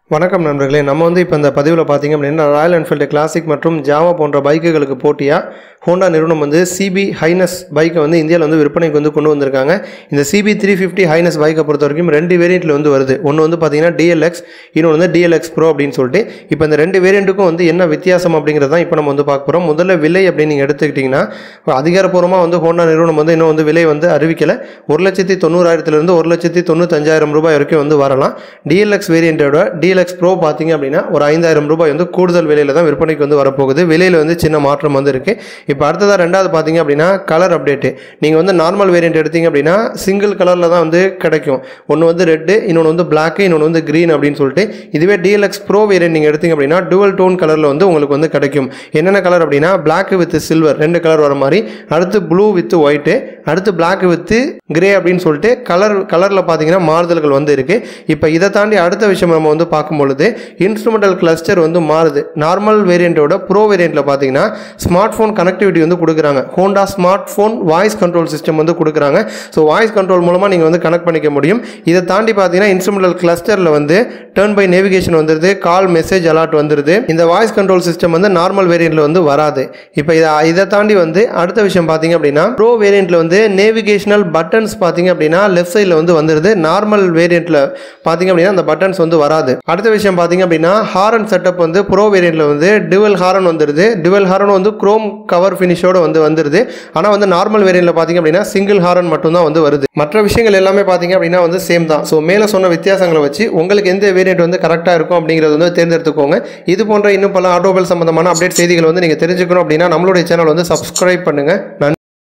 வணக்கம் நண்பர்களே நம்ம வந்து இப்போ இந்த பதிவில் பார்த்தீங்க அப்படின்னா ராயல் என்ஃபீல்டு கிளாசிக் மற்றும் ஜாவா போன்ற பைக்குகளுக்கு போட்டியாக ஹோண்டா நிறுவனம் வந்து சிபி ஹைனஸ் பைக்கை வந்து இந்தியாவில் வந்து விற்பனைக்கு வந்து கொண்டு வந்திருக்காங்க இந்த சிபி த்ரீ ஃபிஃப்டி ஹைனஸ் பைக்கை பொறுத்த வரைக்கும் ரெண்டு வேரியண்ட்டில் வந்து வருது ஒன்று வந்து பார்த்தீங்கன்னா டிஎல்எக்ஸ் இன்னொன்று வந்து டிஎல்எக்ஸ் ப்ரோ அப்படின்னு சொல்லிட்டு இப்போ இந்த ரெண்டு வேரியண்ட்டுக்கும் வந்து என்ன வித்தியாசம் அப்படிங்கிறது தான் இப்போ நம்ம வந்து பார்க்க போகிறோம் முதல்ல விலை அப்படின்னு நீங்கள் எடுத்துக்கிட்டிங்கன்னா அதிகாரப்பூர்வமாக வந்து ஹோண்டா நிறுவனம் வந்து இன்னும் வந்து விலை வந்து அறிவிக்கலை ஒரு லட்சத்தி தொண்ணூறாயிரத்துலேருந்து ஒரு லட்சத்தி தொண்ணூத்தஞ்சாயிரம் ரூபாய் வரைக்கும் வந்து வரலாம் டிஎல்எக்ஸ் வேரியண்ட்டோட டிஎல்எக்ஸ் ப்ரோ பார்த்தீங்க அப்படின்னா ஒரு ஐந்தாயிரம் ரூபாய் வந்து கூடுதல் விலையில் தான் விற்பனைக்கு வந்து வரப்போகுது விலையில் வந்து சின்ன மாற்றம் வந்து இருக்குது இப்போ அடுத்ததாக ரெண்டாவது பார்த்தீங்க அப்படின்னா கலர் அப்டேட்டு நீங்கள் வந்து நார்மல் வேரியண்ட் எடுத்தீங்க அப்படின்னா சிங்கிள் கலரில் தான் வந்து கிடைக்கும் ஒன்று வந்து ரெட்டு இன்னொன்று வந்து பிளாக்கு இன்னொன்று வந்து க்ரீன் அப்படின்னு சொல்லிட்டு இதுவே டிஎல்எக்ஸ் ப்ரோ வேரியண்ட் நீங்கள் எடுத்தீங்க அப்படின்னா டுவல் டோன் கலரில் வந்து உங்களுக்கு வந்து கிடைக்கும் என்னென்ன கலர் அப்படின்னா பிளாக் வித் சில்வர் ரெண்டு கலர் வர மாதிரி அடுத்து ப்ளூ வித் ஒயிட்டு அடுத்து பிளாக் வித் கிரே அப்படின்னு சொல்லிட்டு கலர் கலரில் பார்த்தீங்கன்னா மாறுதல்கள் வந்து இருக்குது இப்போ இதை தாண்டி அடுத்த விஷயம் நம்ம வந்து பார்க்கும் பொழுது இன்ஸ்ட்ருமெண்டல் கிளஸ்டர் வந்து மாறுது நார்மல் வேரியண்ட்டோட ப்ரோ வேரியண்ட்டில் பார்த்தீங்கன்னா ஸ்மார்ட் ஃபோன் கனெக்டிவிட்டி வந்து கொடுக்குறாங்க Honda smart phone voice control system வந்து கொடுக்குறாங்க ஸோ வாய்ஸ் கண்ட்ரோல் மூலமாக நீங்கள் வந்து கனெக்ட் பண்ணிக்க முடியும் இதை தாண்டி பார்த்தீங்கன்னா இன்ஸ்ட்ருமெண்டல் கிளஸ்டரில் வந்து டர்ன் பை நேவிகேஷன் வந்துருது கால் மெசேஜ் அலர்ட் வந்துருது இந்த வாய்ஸ் கண்ட்ரோல் சிஸ்டம் வந்து நார்மல் வேரியண்ட்டில் வந்து வராது இப்போ இதை இதை தாண்டி வந்து அடுத்த விஷயம் பார்த்தீங்க அப்படின்னா ப்ரோ வேரியண்ட்டில் வந்து நேவிகேஷனல் பட்டன்ஸ் பார்த்தீங்க அப்படின்னா லெஃப்ட் சைடில் வந்து வந்துருது நார்மல் வேரியண்ட்டில் பார்த்தீங்க அப்படின்னா அந்த பட்டன்ஸ் வந்து வராது அடுத்த விஷயம் பார்த்தீங்க அப்படின்னா ஹாரன் செட்டப் வந்து ப்ரோ வேரியண்ட்டில் வந்து டுவல் ஹாரன் வந்துருது டுவல் ஹாரன் வந்து குரோம் கவர் ஃபினிஷோட வந்து வந்துருது ஆனால் வந்து நார்மல் வேரியண்ட்டில் பார்த்தீங்க அப்படின்னா சிங்கிள் ஹாரன் மட்டும்தான் வந்து வருது மற்ற விஷயங்கள் எல்லாமே பார்த்தீங்க அப்படின்னா வந்து சேம் தான் ஸோ மேலே சொன்ன வித்தியாசங்களை வச்சு உங்களுக்கு எந்த வேரியண்ட் வந்து கரெக்டாக இருக்கும் அப்படிங்கிறது வந்து தேர்ந்தெடுத்துக்கோங்க இது போன்ற இன்னும் பல ஆட்டோமொபைல் சம்பந்தமான அப்டேட் செய்திகள் வந்து நீங்கள் தெரிஞ்சுக்கணும் அப்படின்னா நம்மளுடைய சேனல் வந்து சப்ஸ்கிரைப் பண்ணுங்கள் நன்றி